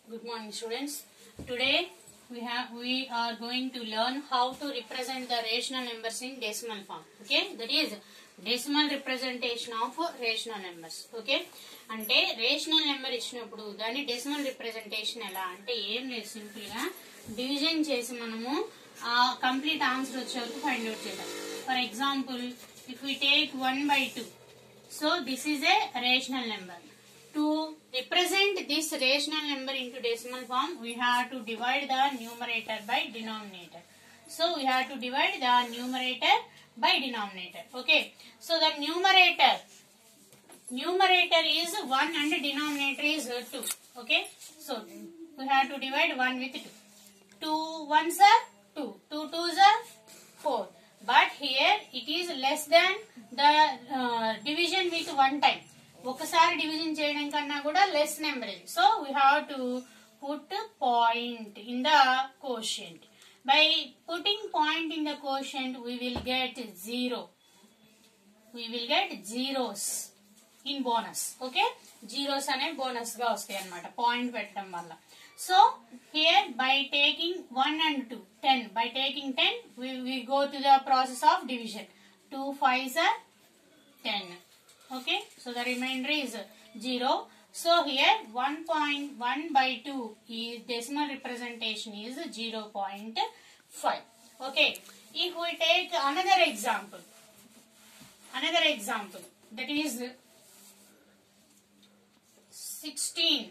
Good morning, students. Today we have we are going to learn how to represent the rational numbers in decimal form. Okay, that is decimal representation of rational numbers. Okay, అంటే rational number ఇచ్చినప్పుడు దాని decimal representation ఎలా అంటే ఏం లేదు simple గా division చేసి మనము ఆ కంప్లీట్ ఆన్సర్ వచ్చే వరకు ఫైండ్ అవుట్ చేద్దాం for example if we take one by two So this is a rational number. To represent this rational number into decimal form, we have to divide the numerator by denominator. So we have to divide the numerator by denominator. Okay. So the numerator, numerator is 1 and denominator is 2. Okay. So we have to divide 1 with 2. 2 ones are 2. 2 twos are 4. But here it is less than the uh, division with one time. ఒకసారి division చేయడం కన్నా కూడా less number ఇది so we have to put point in the quotient by putting point in the quotient we will get zero we will get zeros in bonus okay zeros అనే bonus గా వస్తాయి అనమాట point పెట్టడం వల్ల so here by taking one and two ten by taking ten we go to the process of division two five are ten okay so the reminder is zero so here one point one by two ఈ decimal representation is zero point five okay if we take another example another example that is 16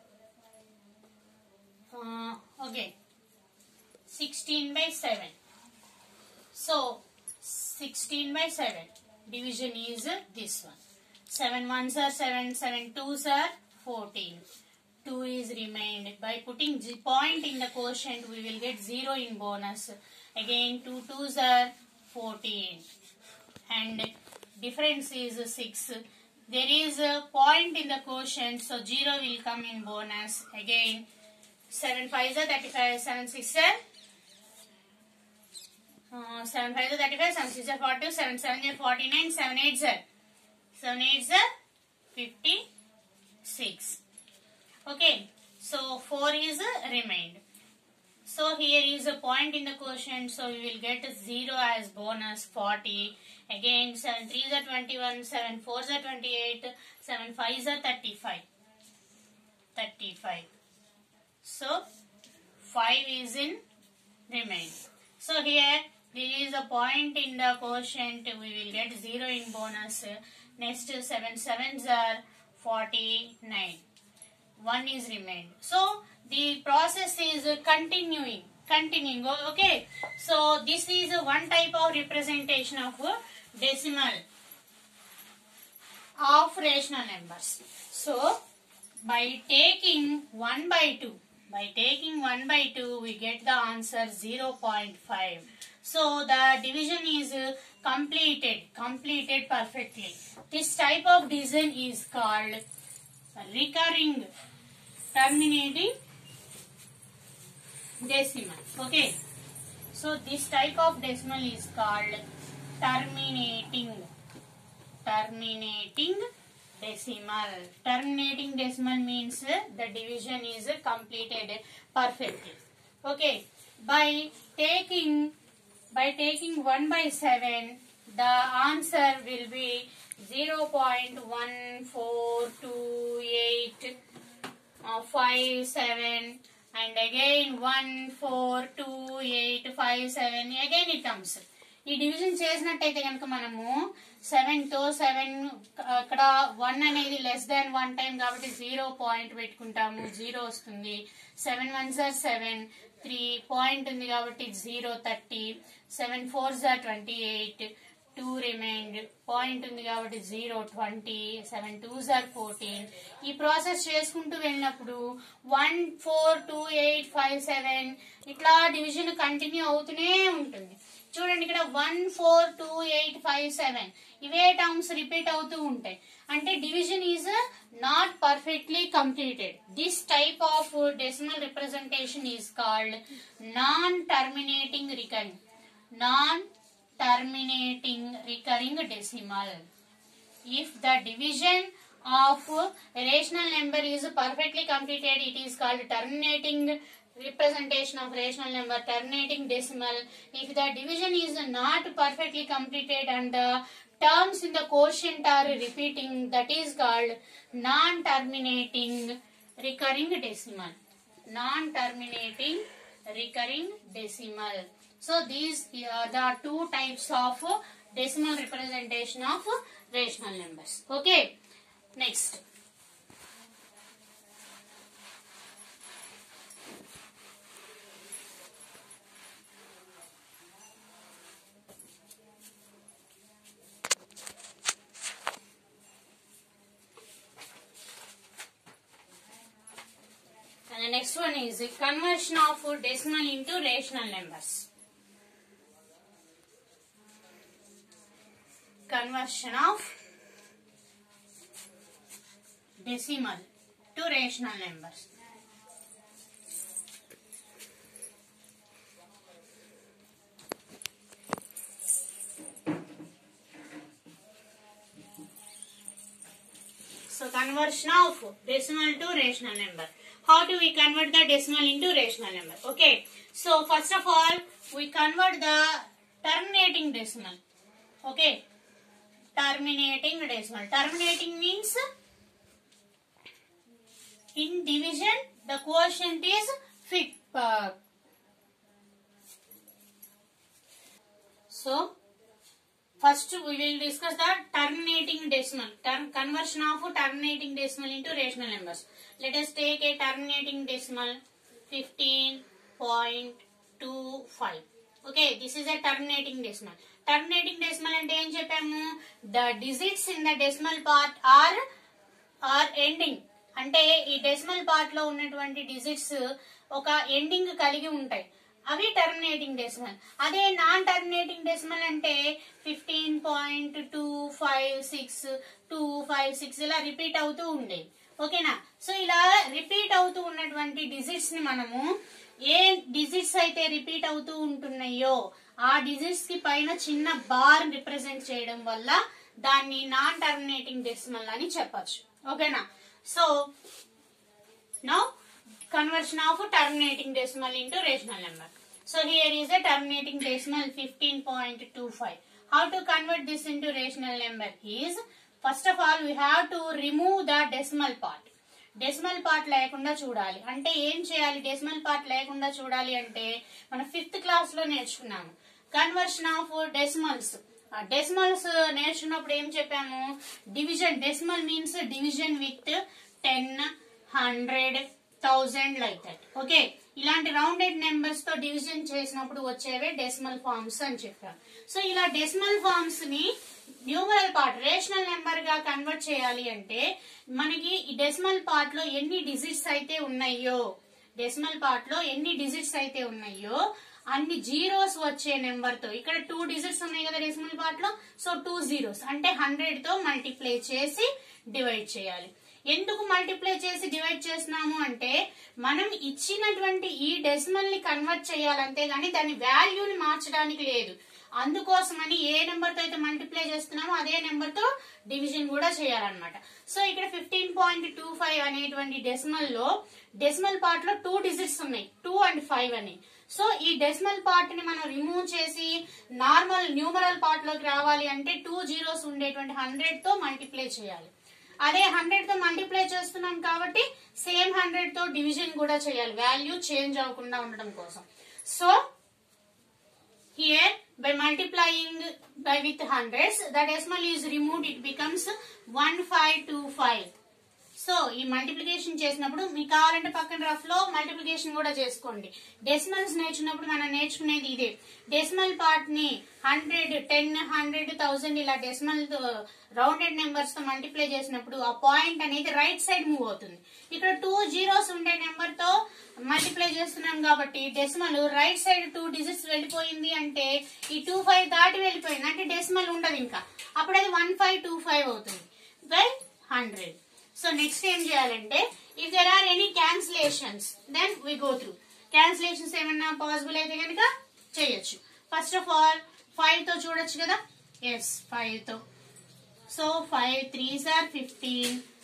uh, okay 16 by 7 so 16 by 7 division is this one 7 ones are 7 7 twos are 14 2 is remained by putting z- point in the quotient we will get 0 in bonus again 2 twos are 14 and difference is 6 there is a point in the quotient so 0 will come in bonus again 7 5 are 35 7 6 are uh, 7 5 are 35 7 6 are 42 7 7 are 49 7 8 are 7 8 are 56 okay so 4 is uh, remained so here is a point in the quotient, so we will get a 0 as bonus 40. Again 7 3s are 21, 7 4s are 28, 7 5s are 35. 35. So 5 is in remain. So here there is a point in the quotient, we will get 0 in bonus. Next 7 7s are 49. 1 is remained. So the process is uh, continuing. Continuing. O- Okay. So this is uh, one type of representation of uh, decimal of rational numbers. So by taking 1 by 2, by taking 1 by 2, we get the answer 0.5. So the division is uh, completed, completed perfectly. This type of division is called recurring terminating decimal. Okay. So this type of decimal is called terminating terminating decimal. Terminating decimal means uh, the division is uh, completed perfectly. Okay. By taking by taking 1 by 7 the answer will be 0.1428 uh, 5 7 and again 1 4 2 8 5 7 again it comes ఈ division చేసినట్టయితే కనుక మనము seven తో seven అక్కడ one అనేది less than one time కాబట్టి zero point పెట్టుకుంటాము zero వస్తుంది seven one are seven three point ఉంది కాబట్టి zero thirty seven four are twenty eight two remind point ఉంది కాబట్టి zero twenty seven two are fourteen ఈ ప్రాసెస్ చేసుకుంటూ వెళ్ళినప్పుడు one four two eight five seven ఇట్లా డివిజన్ కంటిన్యూ అవుతూనే ఉంటుంది చూడండి ఇక్కడ one four two eight five seven ఇవే టర్మ్స్ రిపీట్ అవుతూ ఉంటాయి అంటే division is not perfectly completed this type of decimal representation is called non terminating recurring non terminating recurring decimal. If the division of a rational number is perfectly completed, it is called terminating representation of rational number, terminating decimal. If the division is not perfectly completed and the terms in the quotient are repeating, that is called non-terminating recurring decimal. Non-terminating recurring decimal. So these are the two types of decimal representation of rational numbers. Okay. Next. And the next one is conversion of decimal into rational numbers. Conversion of decimal to rational numbers. So conversion of decimal to rational number. How do we convert the decimal into rational number? Okay. So first of all, we convert the terminating decimal. Okay. Terminating decimal. Terminating means in division the quotient is fixed. Uh, so first we will discuss the terminating decimal term conversion of terminating decimal into rational numbers let us take a terminating decimal 15.25 okay this is a terminating decimal terminating decimal అంటే ఏం చెప్పాము the digits in the decimal part are are ending అంటే ఈ decimal part లో ఉన్నటువంటి digits ఒక ending కలిగి ఉంటాయి అవి టర్మినేటింగ్ డెసిమల్ అదే నాన్ టర్మినేటింగ్ డెసిమల్ అంటే fifteen point two five six two five six ఇలా రిపీట్ అవుతూ ఉండేవి ఓకేనా సో ఇలా రిపీట్ అవుతూ ఉన్నటువంటి డిజిట్స్ ని మనము ఏ డిజిట్స్ అయితే రిపీట్ అవుతూ ఉంటున్నాయో ఆ డిజిట్స్ కి పైన చిన్న బార్ రిప్రజెంట్ చేయడం వల్ల దాన్ని నాన్ టర్మినేటింగ్ డెసిమల్ అని చెప్పచ్చు ఓకేనా so now conversion of terminating decimal into rational number. So here is a terminating decimal 15.25. How to convert this into rational number is first of all we have to remove the decimal part. Decimal part లేకుండా చూడాలి అంటే ఏం చేయాలి decimal part లేకుండా చూడాలి అంటే మన fifth class లో నేర్చుకున్నాము కన్వర్షన్ ఆఫ్ డెసిమల్స్ డెసిమల్స్ నేర్చుకున్నప్పుడు ఏం చెప్పాము division decimal means division with ten hundred thousand like that okay ఇలాంటి రౌండెడ్ నెంబర్స్ తో డివిజన్ చేసినప్పుడు వచ్చేవే డెసిమల్ ఫార్మ్స్ అని చెప్పారు సో ఇలా డెసిమల్ ఫార్మ్స్ ని న్యూమరల్ పార్ట్ రేషనల్ నెంబర్ గా కన్వర్ట్ చేయాలి అంటే మనకి ఈ డెసిమల్ పార్ట్ లో ఎన్ని డిజిట్స్ అయితే ఉన్నాయో డెసిమల్ పార్ట్ లో ఎన్ని డిజిట్స్ అయితే ఉన్నాయో అన్ని జీరోస్ వచ్చే నెంబర్ తో ఇక్కడ టూ డిజిట్స్ ఉన్నాయి కదా డెసిమల్ పార్ట్ లో సో టూ జీరోస్ అంటే హండ్రెడ్ తో మల్టిప్లై చేసి డివైడ్ చేయాలి ఎందుకు మల్టిప్లై చేసి డివైడ్ చేస్తున్నాము అంటే మనం ఇచ్చినటువంటి ఈ డెసిమల్ ని కన్వర్ట్ చేయాలంతే గానీ దాని వాల్యూని మార్చడానికి లేదు అందుకోసమని ఏ నెంబర్ తో అయితే మల్టిప్లై చేస్తున్నామో అదే నెంబర్ తో డివిజన్ కూడా చేయాలన్నమాట సో ఇక్కడ ఫిఫ్టీన్ పాయింట్ టూ ఫైవ్ అనేటువంటి డెసిమల్ లో డెసిమల్ పార్ట్ లో టూ డిజిట్స్ ఉన్నాయి టూ అండ్ ఫైవ్ అని సో ఈ డెసిమల్ పార్ట్ ని మనం రిమూవ్ చేసి నార్మల్ న్యూమరల్ పార్ట్ లోకి రావాలి అంటే టూ జీరోస్ ఉండేటువంటి హండ్రెడ్ తో మల్టిప్లై చేయాలి అదే హండ్రెడ్ తో మల్టిప్లై చేస్తున్నాం కాబట్టి సేమ్ హండ్రెడ్ తో డివిజన్ కూడా చేయాలి వాల్యూ చేంజ్ అవ్వకుండా ఉండడం కోసం so here by multiplying by with hundreds the decimal is removed it becomes 1525 so ఈ మల్టిప్లికేషన్ చేసినప్పుడు మీకు కావాలంటే పక్కన రఫ్ లో మల్టిప్లికేషన్ కూడా చేసుకోండి డెసిమల్స్ నేర్చుకున్నప్పుడు మనం నేర్చుకునేది ఇదే డెసిమల్ పార్ట్ ని హండ్రెడ్ టెన్ హండ్రెడ్ థౌసండ్ ఇలా డెసిమల్ రౌండెడ్ నెంబర్స్ తో మల్టిప్లై చేసినప్పుడు ఆ పాయింట్ అనేది రైట్ సైడ్ మూవ్ అవుతుంది ఇక్కడ టూ జీరోస్ ఉండే నెంబర్ తో మల్టిప్లై చేస్తున్నాం కాబట్టి decimal right side two digits వెళ్ళిపోయింది అంటే ఈ టూ ఫైవ్ దాటి వెళ్ళిపోయింది అంటే డెసిమల్ ఉండదు ఇంకా అప్పుడు అది వన్ ఫైవ్ టూ ఫైవ్ అవుతుంది బై హండ్రెడ్ సో నెక్స్ట్ ఏం చేయాలంటే if there are any cancellations then we go through cancellations ఏమన్నా పాసిబుల్ అయితే కనుక చేయొచ్చు ఫస్ట్ ఆఫ్ ఆల్ ఫైవ్ తో చూడొచ్చు కదా ఎస్ ఫైవ్ తో so five threes are fifteen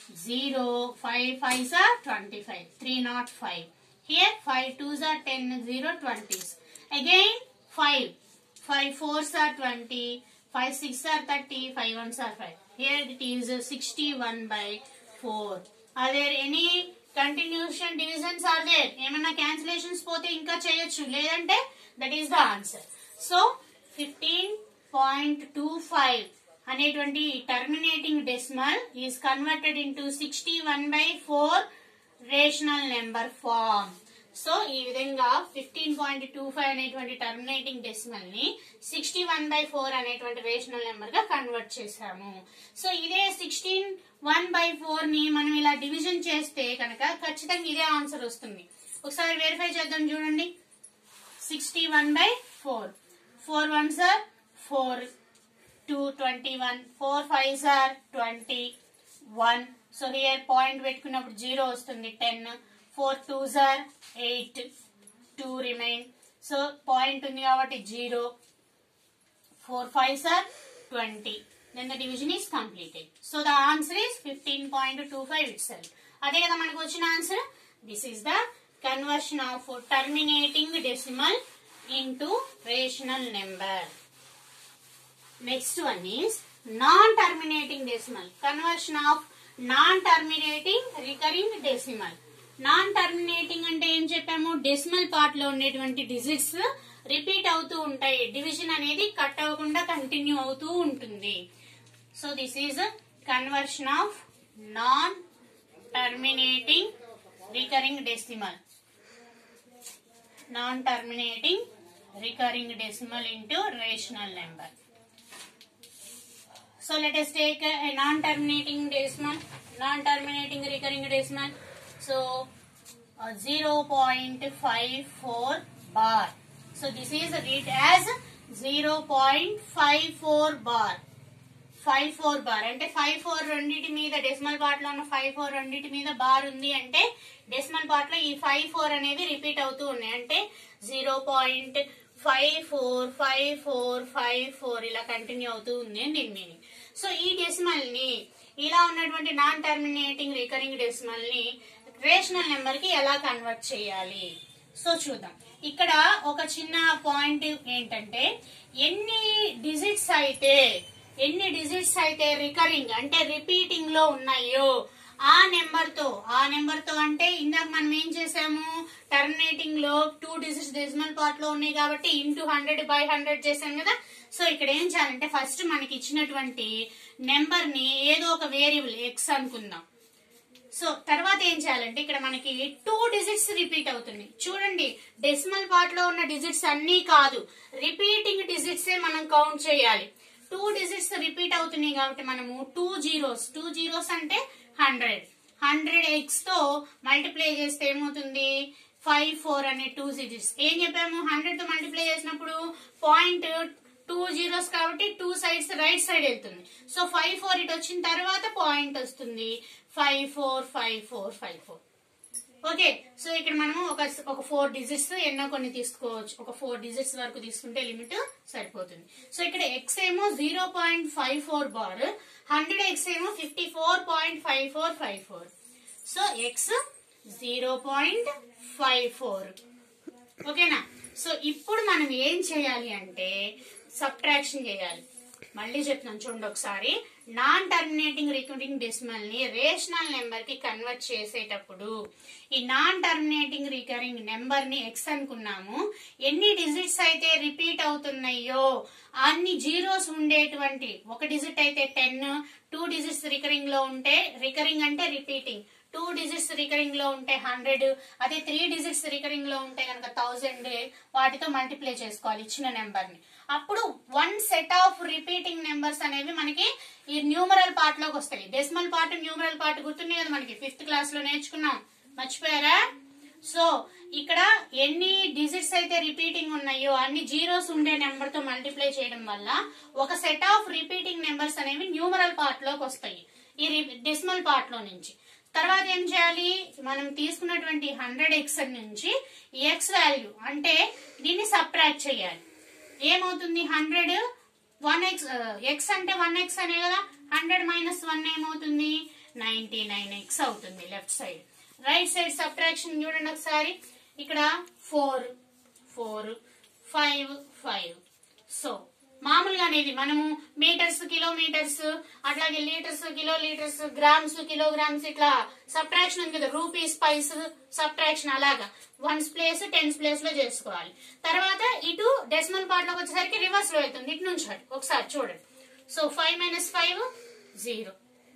0, 5 5s are 25, 3 not 5. Here 5 2s are 10, 0 20s. Again 5, 5 4s are 20, 5 6 are 30, 5 1s are 5. Here it is 61 by 4. Are there any continuation divisions are there? ఏమన్నా cancellations పోతే ఇంకా చేయొచ్చు లేదంటే that is the answer so fifteen point two five అనేటువంటి terminating decimal is converted into sixty one by four rational number form so ఈ విధంగా fifteen point two five అనేటువంటి terminating decimal ని సిక్స్టీ వన్ బై ఫోర్ అనేటువంటి rational number గా convert చేసాము so ఇదే sixteen one by four ని మనం ఇలా డివిజన్ చేస్తే కనుక ఖచ్చితంగా ఇదే ఆన్సర్ వస్తుంది ఒకసారి వెరిఫై చేద్దాం చూడండి sixty one by four four one are four two twenty one four five are twenty one so here point పెట్టుకున్నప్పుడు జీరో వస్తుంది ten four two are eight two remain so point ఉంది కాబట్టి zero four five are twenty then the division is completed so the answer is fifteen point two five itself అదే కదా మనకు వచ్చిన answer this is the conversion of terminating decimal into rational number next one is non terminating decimal conversion of non terminating recurring decimal non terminating అంటే ఏం చెప్పాము decimal part లో ఉండేటువంటి digits repeat అవుతూ ఉంటాయి డివిజన్ అనేది కట్ అవ్వకుండా continue అవుతూ ఉంటుంది so this is conversion of non terminating recurring decimal non terminating recurring decimal into rational number So let us take a, a non-terminating decimal, non-terminating recurring decimal. So uh, 0.54 bar. So this is read as 0.54 bar. Five four bar అంటే five four రెండింటి మీద decimal part లో ఉన్న five four రెండింటి మీద bar ఉంది అంటే decimal part లో ఈ ఫైవ్ ఫోర్ అనేవి రిపీట్ అవుతూ ఉన్నాయి అంటే zero point five four five four five four ఇలా కంటిన్యూ అవుతూ ఉంది అని దీని మీనింగ్ సో ఈ డెసిమల్ ని ఇలా ఉన్నటువంటి నాన్ టర్మినేటింగ్ రికరింగ్ డెసిమల్ ని రేషనల్ నెంబర్ కి ఎలా కన్వర్ట్ చేయాలి సో చూద్దాం ఇక్కడ ఒక చిన్న పాయింట్ ఏంటంటే ఎన్ని డిజిట్స్ అయితే ఎన్ని డిజిట్స్ అయితే రికరింగ్ అంటే రిపీటింగ్ లో ఉన్నాయో ఆ నెంబర్ తో ఆ నెంబర్ తో అంటే ఇందాక మనం ఏం చేసాము టర్మినేటింగ్ లో టూ డిజిట్స్ డెసిమల్ పార్ట్ లో ఉన్నాయి కాబట్టి ఇంటూ హండ్రెడ్ బై హండ్రెడ్ చేసాం కదా సో ఇక్కడ ఏం చేయాలంటే ఫస్ట్ మనకి ఇచ్చినటువంటి నెంబర్ ని ఏదో ఒక వేరియబుల్ ఎక్స్ అనుకుందాం సో తర్వాత ఏం చేయాలంటే ఇక్కడ మనకి టూ డిజిట్స్ రిపీట్ అవుతున్నాయి చూడండి డెసిమల్ పార్ట్ లో ఉన్న డిజిట్స్ అన్ని కాదు రిపీటింగ్ డిజిట్స్ మనం కౌంట్ చేయాలి టూ డిజిట్స్ రిపీట్ అవుతున్నాయి కాబట్టి మనము టూ జీరోస్ టూ జీరోస్ అంటే హండ్రెడ్ హండ్రెడ్ ఎక్స్ తో మల్టిప్లై చేస్తే ఏమవుతుంది ఫైవ్ ఫోర్ అనే టూ డిజిట్స్ ఏం చెప్పాము హండ్రెడ్ తో మల్టిప్లై చేసినప్పుడు పాయింట్ టూ జీరోస్ కాబట్టి టూ సైడ్స్ రైట్ సైడ్ వెళ్తుంది సో ఫైవ్ ఫోర్ ఇటు వచ్చిన తర్వాత పాయింట్ వస్తుంది five four five four five four okay so ఇక్కడ మనము ఒక ఒక ఫోర్ డిజిట్స్ ఎన్నో కొన్ని తీసుకోవచ్చు ఒక ఫోర్ డిజిట్స్ వరకు తీసుకుంటే లిమిట్ సరిపోతుంది సో ఇక్కడ ఎక్స్ ఏమో zero point five four bar hundred x ఏమో fifty four point five four five four so x zero point five four ఓకేనా సో ఇప్పుడు మనం ఏం చేయాలి అంటే సబ్ట్రాక్షన్ చేయాలి మళ్ళీ చెప్తున్నాను చూడండి ఒకసారి నాన్ టర్మినేటింగ్ రికరింగ్ డెసిమల్ ని రేషనల్ నెంబర్ కి కన్వర్ట్ చేసేటప్పుడు ఈ నాన్ టర్మినేటింగ్ రికరింగ్ నెంబర్ ని ఎక్స్ అనుకున్నాము ఎన్ని డిజిట్స్ అయితే రిపీట్ అవుతున్నాయో అన్ని జీరోస్ ఉండేటువంటి ఒక డిజిట్ అయితే టెన్ టూ డిజిట్స్ రికరింగ్ లో ఉంటే రికరింగ్ అంటే రిపీటింగ్ టూ డిజిట్స్ రికరింగ్ లో ఉంటే హండ్రెడ్ అదే త్రీ డిజిట్స్ రికరింగ్ లో ఉంటే కనుక థౌజండ్ వాటితో మల్టిప్లై చేసుకోవాలి ఇచ్చిన నెంబర్ ని అప్పుడు one set of repeating numbers అనేవి మనకి ఈ న్యూమరల్ పార్ట్ లోకి వస్తాయి డెసిమల్ పార్ట్ న్యూమరల్ పార్ట్ గుర్తున్నాయి కదా మనకి ఫిఫ్త్ క్లాస్ లో నేర్చుకున్నాం మర్చిపోయారా సో ఇక్కడ ఎన్ని డిజిట్స్ అయితే రిపీటింగ్ ఉన్నాయో అన్ని జీరోస్ ఉండే నెంబర్ తో మల్టిప్లై చేయడం వల్ల ఒక సెట్ ఆఫ్ రిపీటింగ్ నెంబర్స్ అనేవి న్యూమరల్ పార్ట్ లోకి వస్తాయి ఈ డెసిమల్ పార్ట్ లో నుంచి తర్వాత ఏం చేయాలి మనం తీసుకున్నటువంటి హండ్రెడ్ ఎక్స్ నుంచి ఎక్స్ వాల్యూ అంటే దీన్ని సబ్ట్రాక్ట్ చేయాలి ఏమవుతుంది హండ్రెడ్ వన్ ఎక్స్ ఎక్స్ అంటే వన్ ఎక్స్ అనే కదా హండ్రెడ్ మైనస్ వన్ ఏమవుతుంది నైన్టీ నైన్ ఎక్స్ అవుతుంది left side right side subtraction చూడండి ఒకసారి ఇక్కడ four four five five so మామూలుగా అనేది మనము మీటర్స్ కిలోమీటర్స్ అట్లాగే litres kilo litres grams kilograms ఇట్లా సబ్ట్రాక్షన్ ఉంది కదా రూపీస్ పైస్ సబ్ట్రాక్షన్ అలాగా వన్స్ ప్లేస్ టెన్స్ ప్లేస్ లో చేసుకోవాలి తర్వాత ఇటు డెసిమల్ పార్ట్ లోకి వచ్చేసరికి రివర్స్ లో అవుతుంది ఇటు నుంచి అటు ఒకసారి చూడండి so five minus five zero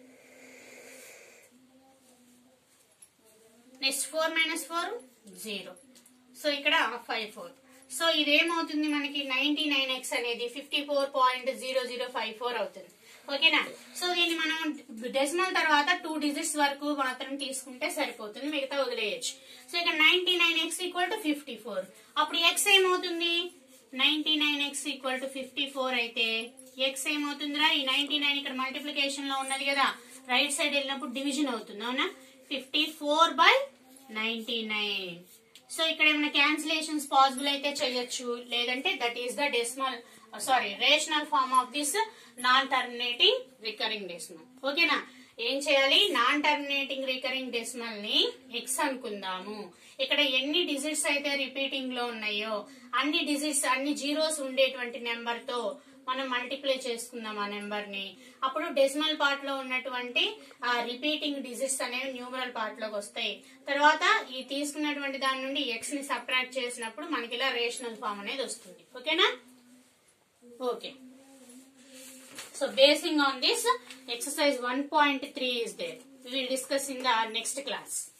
next four minus four zero so ఇక్కడ ఫైవ్ ఫోర్ సో ఇదేమవుతుంది మనకి నైన్టీ నైన్ ఎక్స్ అనేది fifty four point zero zero five four అవుతుంది ఓకేనా సో దీన్ని మనం డెసిమల్ తర్వాత టూ డిజిట్స్ వరకు మాత్రం తీసుకుంటే సరిపోతుంది మిగతా వదిలేయచ్చు సో ఇక్కడ ninety nine x equal to fifty four అప్పుడు ఎక్స్ ఏమవుతుంది ninety nine x equal to fifty four అయితే ఎక్స్ ఏమవుతుందిరా ఈ నైన్టీ నైన్ ఇక్కడ మల్టిప్లికేషన్ లో ఉన్నది కదా రైట్ సైడ్ వెళ్ళినప్పుడు డివిజన్ అవుతుంది అవునా fifty four by ninety nine so ఇక్కడ ఏమైనా క్యాన్సిలేషన్స్ పాసిబుల్ అయితే చేయొచ్చు లేదంటే that is the decimal sorry rational form of this non terminating recurring decimal ఓకేనా ఏం చేయాలి నాన్ టర్మినేటింగ్ రికరింగ్ డెసిమల్ ని ఎక్స్ అనుకుందాము ఇక్కడ ఎన్ని డిజిట్స్ అయితే రిపీటింగ్ లో ఉన్నాయో అన్ని డిజిట్స్ అన్ని జీరోస్ ఉండేటువంటి నెంబర్ తో మనం మల్టిప్లై చేసుకుందాం ఆ నెంబర్ ని అప్పుడు డెసిమల్ పార్ట్ లో ఉన్నటువంటి ఆ రిపీటింగ్ డిజిట్స్ అనేవి న్యూమరల్ పార్ట్ లోకి వస్తాయి తర్వాత ఈ తీసుకున్నటువంటి దాని నుండి ఎక్స్ ని సబ్ట్రాక్ట్ చేసినప్పుడు మనకి ఇలా రేషనల్ ఫామ్ అనేది వస్తుంది ఓకేనా okay so basing on this exercise one point three is there we will discuss in the next class